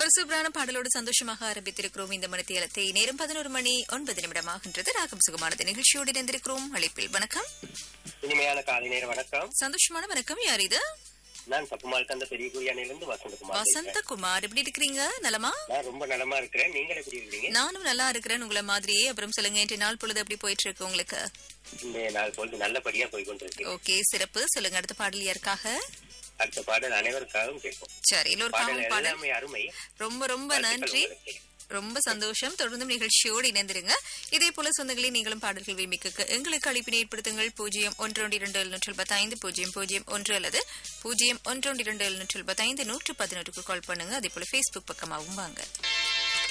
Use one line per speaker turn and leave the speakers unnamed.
ஒரு சூப்பரான பாடலோடு சந்தோஷமாக ஆரம்பித்திருக்கிறோம் இந்த மணித்தியலத்தை நேரம் பதினோரு மணி ஒன்பது நிமிடமாகின்றது ராகம் சுகமானது நிகழ்ச்சியோடு இணைந்திருக்கிறோம் அழைப்பில் வணக்கம்
இனிமையான காலை நேர வணக்கம்
சந்தோஷமான வணக்கம் யார் இது
நான் தப்புமால் தந்த பெரிய குரியானிலிருந்து வசந்தகுமார் பேசுறேன்.
வசந்தகுமார் எப்படி இருக்கிறீங்க நலமா
நான் ரொம்ப நலமா இருக்கிறேன் நீங்கள் எப்படி இருக்கீங்க
நானும் நல்லா இருக்கிறேன் உங்களை மாதிரியே அப்புறம் சொல்லுங்க இன்றைய நாள் பொழுது எப்படி போயிட்டு இருக்கு உங்களுக்கு
இந்த நாள் பொழுது நல்லபடியா போய் கொண்டிருக்கு
ஓகே சிறப்பு சொல்லுங்க அடுத்த பாடல் யாருக்காக
அடுத்த பாடல் அனைவருக்காகவும் கேட்போம்
சரி எல்லோருக்காகவும்
பாடல்
பாடல்
எல்லாமே அருமை
ரொம்ப ரொம்ப
வாழ்த்துக்கள்
நன்றி
உங்களுக்கு.
ரொம்ப சந்தோஷம் தொடர்ந்தும் நிகழ்ச்சியோடு இணைந்திருங்க இதே போல சொந்தங்களை நீங்களும் பாடல்கள் விமிக்க எங்களுக்கு அழைப்பினை ஏற்படுத்துங்கள் பூஜ்ஜியம் ஒன்று ஒன்று இரண்டு எழுநூற்று பத்தைந்து பூஜ்ஜியம் பூஜ்ஜியம் ஒன்று அல்லது பூஜ்ஜியம் ஒன்று ஒன்று இரண்டு எழுநூற்று பத்தைந்து நூற்று பதினொன்றுக்கு கால் பண்ணுங்க அதே போல ஃபேஸ்புக் பக்கமாகவும் வாங்க